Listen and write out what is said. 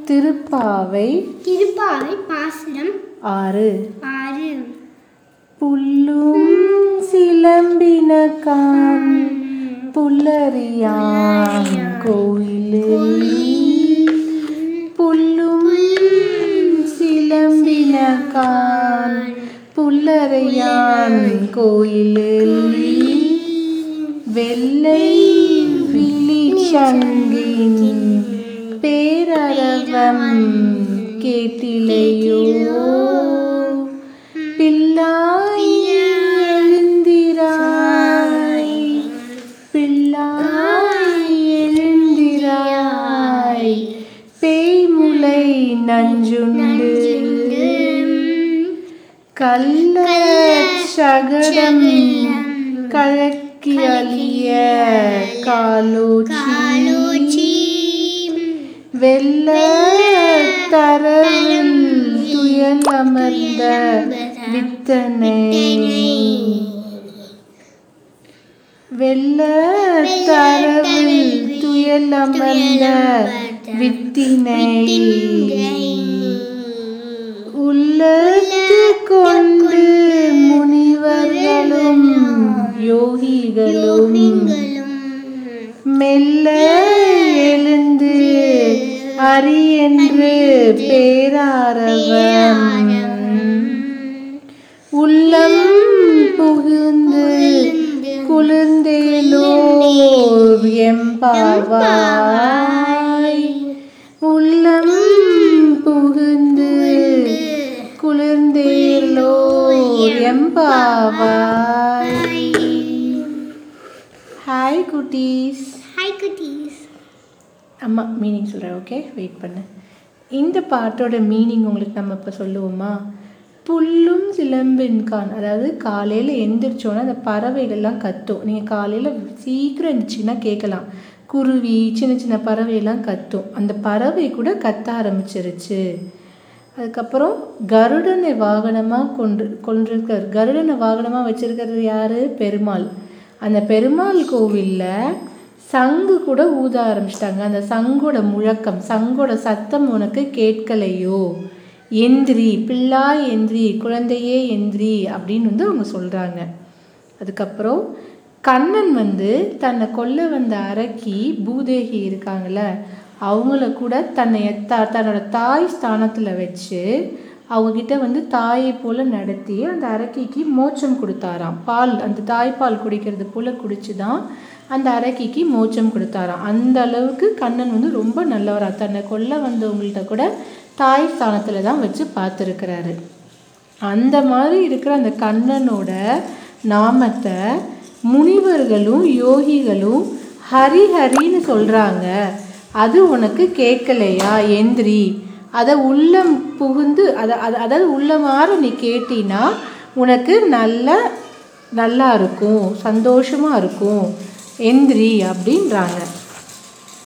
திருப்பாவை திருப்பாவை பாசுரம் ஆறு ஆறு புல்லும் சிலம்பினக்கான் புல்லறியான் கோயிலில் புல்லும் சிலம்பினக்கான் புல்லறையான் கோயிலில் வெள்ளை விழிச்சங்கின் பேரரவம் கேட்டிலையோ பிள்ளாய் எழுந்திராய் பிள்ளாய் எழுந்திராய் பேய்முலை நஞ்சுண்டு கள்ள சகடம் கழக்கி அழிய காலோச்சி வெள்ள தரவில் துயல் அமர்ந்த வித்தனை வெள்ள தரவில் துயல் அமர்ந்த வித்தினை உள்ளத்து கொண்டு முனிவர்களும் யோகிகளும் மெல்ல எழுந்து அரி என்று பேராரவம் உள்ளம் புகுந்து குளிர்ந்தேலோர் எம்பாவாய் உள்ளம் புகுந்து குளிர்ந்தேலோர் எம்பாவாய் ஹாய் குட்டீஸ் ஹாய் குட்டீஸ் அம்மா மீனிங் சொல்கிறேன் ஓகே வெயிட் பண்ணு இந்த பாட்டோட மீனிங் உங்களுக்கு நம்ம இப்போ சொல்லுவோமா புல்லும் சிலம்பின்கான் அதாவது காலையில் எந்திரிச்சோன்னா அந்த பறவைகள்லாம் கத்தும் நீங்கள் காலையில் சீக்கிரம் இருந்துச்சுன்னா கேட்கலாம் குருவி சின்ன சின்ன பறவையெல்லாம் கத்தும் அந்த பறவை கூட கத்த ஆரம்பிச்சிருச்சு அதுக்கப்புறம் கருடனை வாகனமாக கொண்டு கொண்டிருக்கார் கருடனை வாகனமாக வச்சிருக்கிறது யார் பெருமாள் அந்த பெருமாள் கோவிலில் சங்கு கூட ஊத ஆரம்பிச்சிட்டாங்க அந்த சங்கோட முழக்கம் சங்கோட சத்தம் உனக்கு கேட்கலையோ எந்திரி பிள்ளாய் எந்திரி குழந்தையே எந்திரி அப்படின்னு வந்து அவங்க சொல்கிறாங்க அதுக்கப்புறம் கண்ணன் வந்து தன்னை கொல்ல வந்த அரக்கி பூதேகி இருக்காங்கல்ல அவங்கள கூட தன்னை த தன்னோட தாய் ஸ்தானத்தில் வச்சு அவங்கக்கிட்ட வந்து தாயை போல் நடத்தி அந்த அரக்கிக்கு மோட்சம் கொடுத்தாராம் பால் அந்த தாய்ப்பால் குடிக்கிறது போல் குடிச்சு தான் அந்த அரக்கிக்கு மோட்சம் கொடுத்தாராம் அந்த அளவுக்கு கண்ணன் வந்து ரொம்ப நல்லவரா தன்னை கொல்ல வந்தவங்கள்ட்ட கூட தாய் ஸ்தானத்தில் தான் வச்சு பார்த்துருக்கிறாரு அந்த மாதிரி இருக்கிற அந்த கண்ணனோட நாமத்தை முனிவர்களும் யோகிகளும் ஹரி ஹரின்னு சொல்கிறாங்க அது உனக்கு கேட்கலையா எந்திரி அதை உள்ளம் புகுந்து அதை அதை அதாவது உள்ளமாற நீ கேட்டினா உனக்கு நல்ல நல்லா இருக்கும் சந்தோஷமாக இருக்கும் எந்திரி அப்படின்றாங்க